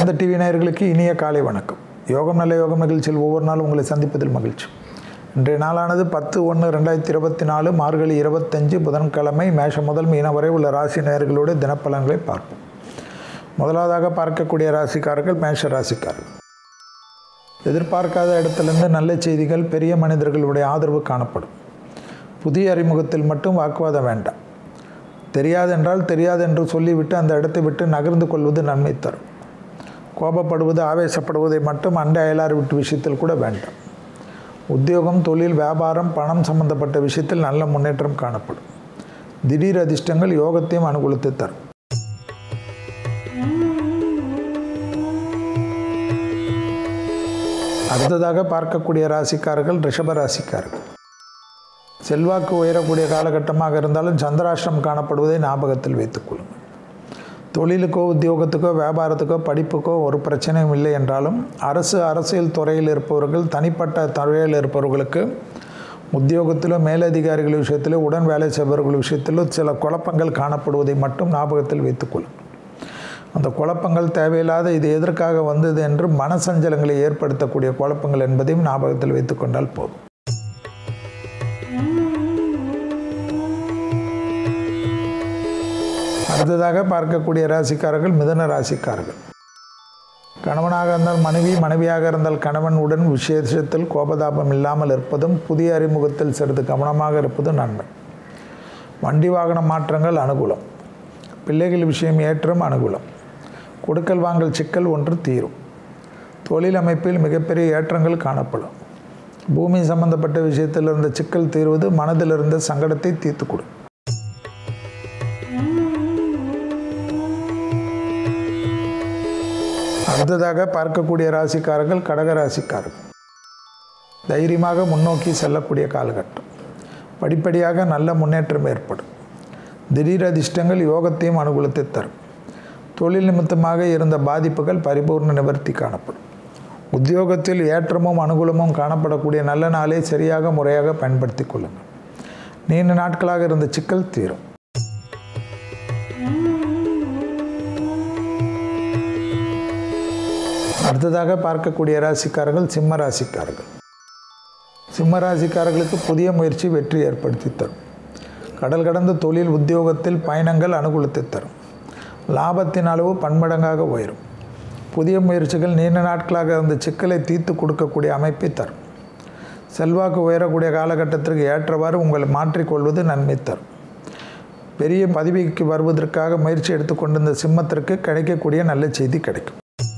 சிறந்த டிவி நேயர்களுக்கு இனிய காலை வணக்கம் யோகம் நல்ல யோகம் நிகழ்ச்சியில் ஒவ்வொரு நாளும் உங்களை சந்திப்பதில் மகிழ்ச்சி இன்றைய நாளானது பத்து ஒன்று ரெண்டாயிரத்தி இருபத்தி நாலு மார்கழி இருபத்தஞ்சு புதன்கிழமை மேஷம் முதல் மீன வரை உள்ள ராசி நேயர்களுடைய தினப்பலன்களை பார்ப்போம் முதலாவதாக பார்க்கக்கூடிய ராசிக்காரர்கள் மேஷ ராசிக்காரர்கள் எதிர்பார்க்காத இடத்திலிருந்து நல்ல செய்திகள் பெரிய மனிதர்களுடைய ஆதரவு காணப்படும் புதிய அறிமுகத்தில் மட்டும் வாக்குவாதம் வேண்டாம் தெரியாதென்றால் தெரியாது என்று சொல்லிவிட்டு அந்த இடத்தை விட்டு நகர்ந்து கொள்வது நன்மை தரும் கோபப்படுவது ஆவேசப்படுவதை மட்டும் அண்டை அயலார் விட்டு விஷயத்தில் கூட வேண்டாம் உத்தியோகம் தொழில் வியாபாரம் பணம் சம்பந்தப்பட்ட விஷயத்தில் நல்ல முன்னேற்றம் காணப்படும் திடீர் அதிர்ஷ்டங்கள் யோகத்தையும் அனுகூலத்தை தரும் அடுத்ததாக பார்க்கக்கூடிய ராசிக்காரர்கள் ரிஷப ராசிக்காரர்கள் செல்வாக்கு உயரக்கூடிய காலகட்டமாக இருந்தாலும் சந்திராஷ்டிரம் காணப்படுவதை ஞாபகத்தில் வைத்துக்கொள்ளுங்கள் தொழிலுக்கோ உத்தியோகத்துக்கோ வியாபாரத்துக்கோ படிப்புக்கோ ஒரு பிரச்சனையும் இல்லை என்றாலும் அரசு அரசியல் துறையில் இருப்பவர்கள் தனிப்பட்ட துறையில் இருப்பவர்களுக்கு உத்தியோகத்திலோ மேலதிகாரிகள் விஷயத்திலோ உடன் வேலை செய்பவர்கள் விஷயத்திலோ சில குழப்பங்கள் காணப்படுவதை மட்டும் ஞாபகத்தில் வைத்துக்கொள்ளுங்கள் அந்த குழப்பங்கள் தேவையில்லாத இது எதற்காக வந்தது என்று மனசஞ்சலங்களை ஏற்படுத்தக்கூடிய குழப்பங்கள் என்பதையும் ஞாபகத்தில் வைத்துக்கொண்டால் போதும் அடுத்ததாக பார்க்கக்கூடிய ராசிக்காரர்கள் மிதன ராசிக்காரர்கள் கணவனாக இருந்தால் மனைவி மனைவியாக இருந்தால் கணவன் உடன் விசேஷத்தில் கோபதாபம் இல்லாமல் இருப்பதும் புதிய அறிமுகத்தில் சிறிது கவனமாக இருப்பதும் நன்மை வண்டி வாகன மாற்றங்கள் அனுகூலம் பிள்ளைகள் விஷயம் ஏற்றம் அனுகூலம் கொடுக்கல் வாங்கல் சிக்கல் ஒன்று தீரும் தொழில் அமைப்பில் மிகப்பெரிய ஏற்றங்கள் காணப்படும் பூமி சம்பந்தப்பட்ட விஷயத்தில் இருந்த சிக்கல் தீர்வது மனதில் இருந்த சங்கடத்தை தீர்த்து கொடும் அடுத்ததாக பார்க்கக்கூடிய ராசிக்காரர்கள் கடக ராசிக்காரர்கள் தைரியமாக முன்னோக்கி செல்லக்கூடிய காலகட்டம் படிப்படியாக நல்ல முன்னேற்றம் ஏற்படும் திடீர் அதிர்ஷ்டங்கள் யோகத்தையும் அனுகூலத்தை தரும் தொழில் நிமித்தமாக இருந்த பாதிப்புகள் பரிபூர்ண நிவர்த்தி காணப்படும் உத்தியோகத்தில் ஏற்றமும் அனுகூலமும் காணப்படக்கூடிய நல்ல நாளை சரியாக முறையாக பயன்படுத்தி கொள்ளுங்கள் நீண்ட நாட்களாக இருந்த சிக்கல் தீரும் அடுத்ததாக பார்க்கக்கூடிய ராசிக்காரர்கள் சிம்ம ராசிக்காரர்கள் சிம்ம ராசிக்காரர்களுக்கு புதிய முயற்சி வெற்றி ஏற்படுத்தி தரும் கடல் கடந்த தொழில் உத்தியோகத்தில் பயணங்கள் அனுகூலத்தை தரும் லாபத்தின் அளவு பன்மடங்காக உயரும் புதிய முயற்சிகள் நீண்ட நாட்களாக இருந்த சிக்கலை தீர்த்து கொடுக்கக்கூடிய அமைப்பை தரும் செல்வாக்கு உயரக்கூடிய காலகட்டத்திற்கு ஏற்றவாறு உங்களை மாற்றிக்கொள்வது நன்மை தரும் பெரிய பதவிக்கு வருவதற்காக முயற்சி எடுத்துக்கொண்டிருந்த சிம்மத்திற்கு கிடைக்கக்கூடிய நல்ல செய்தி கிடைக்கும்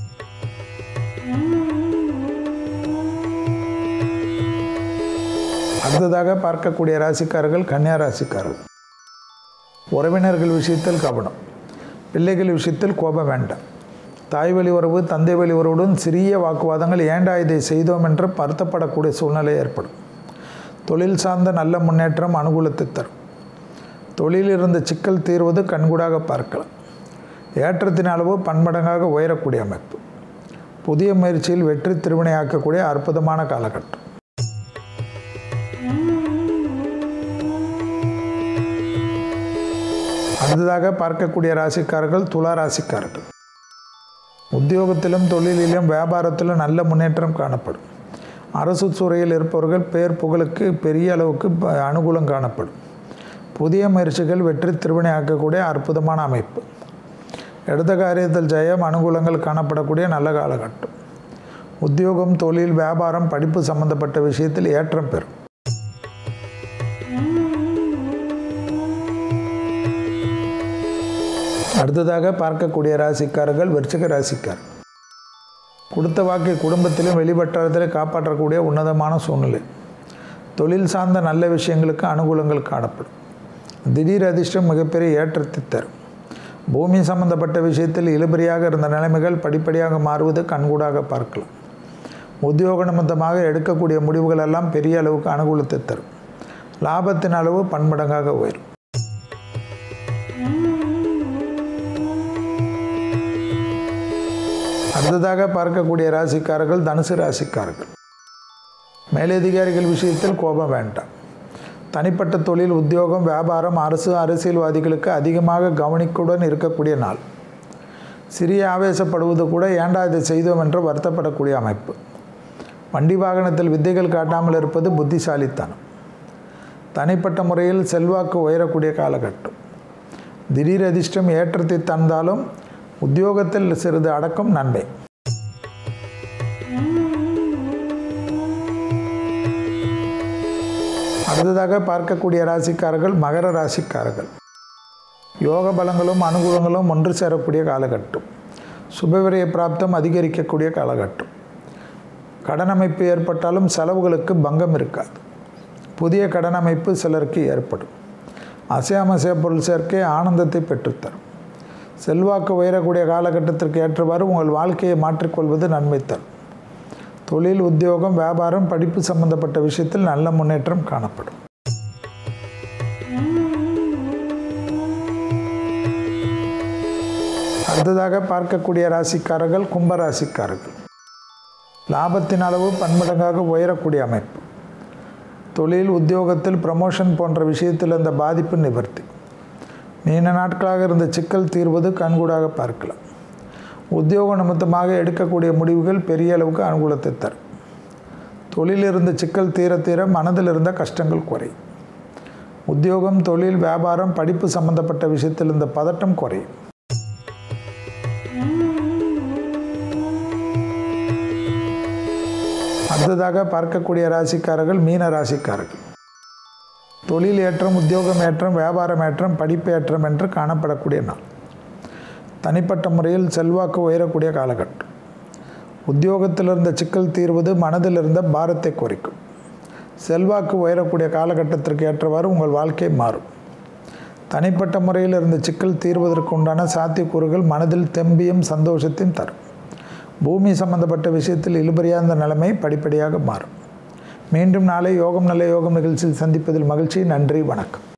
அடுத்ததாக பார்க்கக்கூடிய ராசிக்காரர்கள் கன்னியா ராசிக்காரர்கள் உறவினர்கள் விஷயத்தில் கவனம் பிள்ளைகள் விஷயத்தில் கோபம் வேண்டாம் தாய் வழி உறவு தந்தை வழி உறவுடன் சிறிய வாக்குவாதங்கள் ஏண்டா இதை செய்தோம் என்று வருத்தப்படக்கூடிய சூழ்நிலை ஏற்படும் தொழில் சார்ந்த நல்ல முன்னேற்றம் அனுகூலத்தை தரும் தொழிலில் இருந்த சிக்கல் தீர்வது கண்கூடாக பார்க்கலாம் ஏற்றத்தின் அளவு பன்மடங்காக உயரக்கூடிய அமைப்பு புதிய முயற்சியில் வெற்றி திருவினையாக்கக்கூடிய அற்புதமான காலகட்டம் அடுத்ததாக பார்க்கக்கூடிய ராசிக்காரர்கள் துலா ராசிக்காரர்கள் உத்தியோகத்திலும் தொழிலிலும் வியாபாரத்திலும் நல்ல முன்னேற்றம் காணப்படும் அரசு துறையில் இருப்பவர்கள் பேர் புகழுக்கு பெரிய அளவுக்கு அனுகூலம் காணப்படும் புதிய முயற்சிகள் வெற்றி திருவினை ஆக்கக்கூடிய அற்புதமான அமைப்பு எடுத்த காரியத்தில் ஜெயம் அனுகூலங்கள் காணப்படக்கூடிய நல்ல காலகட்டம் உத்தியோகம் தொழில் வியாபாரம் படிப்பு சம்பந்தப்பட்ட விஷயத்தில் ஏற்றம் பெறும் அடுத்ததாக பார்க்கக்கூடிய ராசிக்காரர்கள் விருச்சிக ராசிக்கார் கொடுத்த வாக்கை குடும்பத்திலும் வெளிவட்டாரத்திலும் காப்பாற்றக்கூடிய உன்னதமான சூழ்நிலை தொழில் சார்ந்த நல்ல விஷயங்களுக்கு அனுகூலங்கள் காணப்படும் திடீர் அதிர்ஷ்டம் மிகப்பெரிய ஏற்றத்தை தரும் பூமி சம்பந்தப்பட்ட விஷயத்தில் இழுபறியாக இருந்த நிலைமைகள் படிப்படியாக மாறுவது கண்கூடாக பார்க்கலாம் உத்தியோக நிமித்தமாக எடுக்கக்கூடிய முடிவுகள் எல்லாம் பெரிய அளவுக்கு அனுகூலத்தை தரும் லாபத்தின் அளவு பன்மடங்காக உயரும் அடுத்ததாக பார்க்கக்கூடிய ராசிக்காரர்கள் தனுசு ராசிக்காரர்கள் மேலதிகாரிகள் விஷயத்தில் கோபம் வேண்டாம் தனிப்பட்ட தொழில் உத்தியோகம் வியாபாரம் அரசு அரசியல்வாதிகளுக்கு அதிகமாக கவனிக்குடன் இருக்கக்கூடிய நாள் சிறிய ஆவேசப்படுவது கூட ஏண்டா இதை செய்தோம் என்று வருத்தப்படக்கூடிய அமைப்பு வண்டி வாகனத்தில் வித்தைகள் காட்டாமல் இருப்பது புத்திசாலித்தனம் தனிப்பட்ட முறையில் செல்வாக்கு உயரக்கூடிய காலகட்டம் திடீர் அதிர்ஷ்டம் ஏற்றத்தை தந்தாலும் உத்தியோகத்தில் சிறிது அடக்கம் நன்மை அடுத்ததாக பார்க்கக்கூடிய ராசிக்காரர்கள் மகர ராசிக்காரர்கள் யோக பலங்களும் அனுகூலங்களும் ஒன்று சேரக்கூடிய காலகட்டம் சுபவிரய பிராப்தம் அதிகரிக்கக்கூடிய காலகட்டம் கடன் அமைப்பு ஏற்பட்டாலும் செலவுகளுக்கு பங்கம் இருக்காது புதிய கடன் அமைப்பு சிலருக்கு ஏற்படும் அசையாமசைய பொருள் சேர்க்கை ஆனந்தத்தை பெற்றுத்தரும் செல்வாக்கு உயரக்கூடிய காலகட்டத்திற்கு ஏற்றவாறு உங்கள் வாழ்க்கையை மாற்றிக்கொள்வது நன்மை தரும் தொழில் உத்தியோகம் வியாபாரம் படிப்பு சம்பந்தப்பட்ட விஷயத்தில் நல்ல முன்னேற்றம் காணப்படும் அடுத்ததாக பார்க்கக்கூடிய ராசிக்காரர்கள் கும்ப ராசிக்காரர்கள் லாபத்தின் அளவு பன்மடங்காக உயரக்கூடிய அமைப்பு தொழில் உத்தியோகத்தில் ப்ரமோஷன் போன்ற விஷயத்தில் இருந்த பாதிப்பு நிவர்த்தி நீண்ட நாட்களாக இருந்த சிக்கல் தீர்வது கண்கூடாக பார்க்கலாம் உத்தியோக நிமித்தமாக எடுக்கக்கூடிய முடிவுகள் பெரிய அளவுக்கு அனுகூலத்தை தரும் தொழில் இருந்த சிக்கல் தீர தீர மனதில் இருந்த கஷ்டங்கள் குறையும் உத்தியோகம் தொழில் வியாபாரம் படிப்பு சம்பந்தப்பட்ட விஷயத்தில் இருந்த பதட்டம் குறையும் அடுத்ததாக பார்க்கக்கூடிய ராசிக்காரர்கள் மீன ராசிக்காரர்கள் தொழில் ஏற்றம் உத்தியோகம் ஏற்றம் வியாபாரம் ஏற்றம் படிப்பு ஏற்றம் என்று காணப்படக்கூடிய நாள் தனிப்பட்ட முறையில் செல்வாக்கு உயரக்கூடிய காலகட்டம் உத்தியோகத்தில் இருந்த சிக்கல் தீர்வது மனதில் இருந்த பாரத்தை குறைக்கும் செல்வாக்கு உயரக்கூடிய காலகட்டத்திற்கு ஏற்றவாறு உங்கள் வாழ்க்கை மாறும் தனிப்பட்ட முறையில் இருந்த சிக்கல் தீர்வதற்கு உண்டான சாத்தியக்கூறுகள் மனதில் தெம்பியும் சந்தோஷத்தையும் தரும் பூமி சம்பந்தப்பட்ட விஷயத்தில் இழுபறியாந்த நிலைமை படிப்படியாக மாறும் மீண்டும் நாளை யோகம் நல்ல யோகம் நிகழ்ச்சியில் சந்திப்பதில் மகிழ்ச்சி நன்றி வணக்கம்